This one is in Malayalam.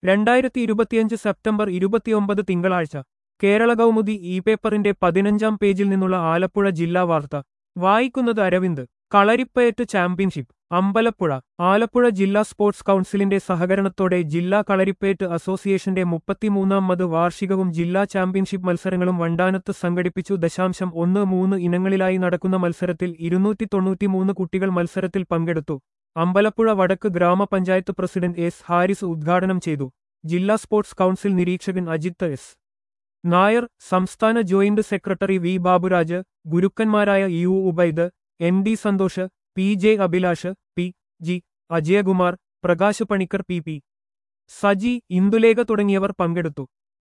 രണ്ടായിരത്തി ഇരുപത്തിയഞ്ച് സെപ്റ്റംബർ ഇരുപത്തിയൊമ്പത് തിങ്കളാഴ്ച കേരള കൗമുദി ഇ പേപ്പറിന്റെ പതിനഞ്ചാം പേജിൽ നിന്നുള്ള ആലപ്പുഴ ജില്ലാ വാർത്ത വായിക്കുന്നത് അരവിന്ദ് കളരിപ്പയറ്റ് ചാമ്പ്യൻഷിപ്പ് അമ്പലപ്പുഴ ആലപ്പുഴ ജില്ലാ സ്പോർട്സ് കൗൺസിലിന്റെ സഹകരണത്തോടെ ജില്ലാ കളരിപ്പയറ്റ് അസോസിയേഷന്റെ മുപ്പത്തിമൂന്നാമത് വാർഷികവും ജില്ലാ ചാമ്പ്യൻഷിപ്പ് മത്സരങ്ങളും വണ്ടാനത്ത് സംഘടിപ്പിച്ചു ദശാംശം ഒന്ന് മൂന്ന് ഇനങ്ങളിലായി നടക്കുന്ന മത്സരത്തിൽ ഇരുന്നൂറ്റി തൊണ്ണൂറ്റിമൂന്ന് കുട്ടികൾ മത്സരത്തിൽ പങ്കെടുത്തു അമ്പലപ്പുഴ വടക്ക് ഗ്രാമപഞ്ചായത്ത് പ്രസിഡന്റ് എസ് ഹാരിസ് ഉദ്ഘാടനം ചെയ്തു ജില്ലാ സ്പോർട്സ് കൗൺസിൽ നിരീക്ഷകൻ അജിത്ത് എസ് നായർ സംസ്ഥാന ജോയിന്റ് സെക്രട്ടറി വി ബാബുരാജ് ഗുരുക്കന്മാരായ U Ubaid N D Santhosh P J Abhilash P G Ajayakumar Prakash Panicker P P Saji Indulekha തുടങ്ങിയവർ പങ്കെടുത്തു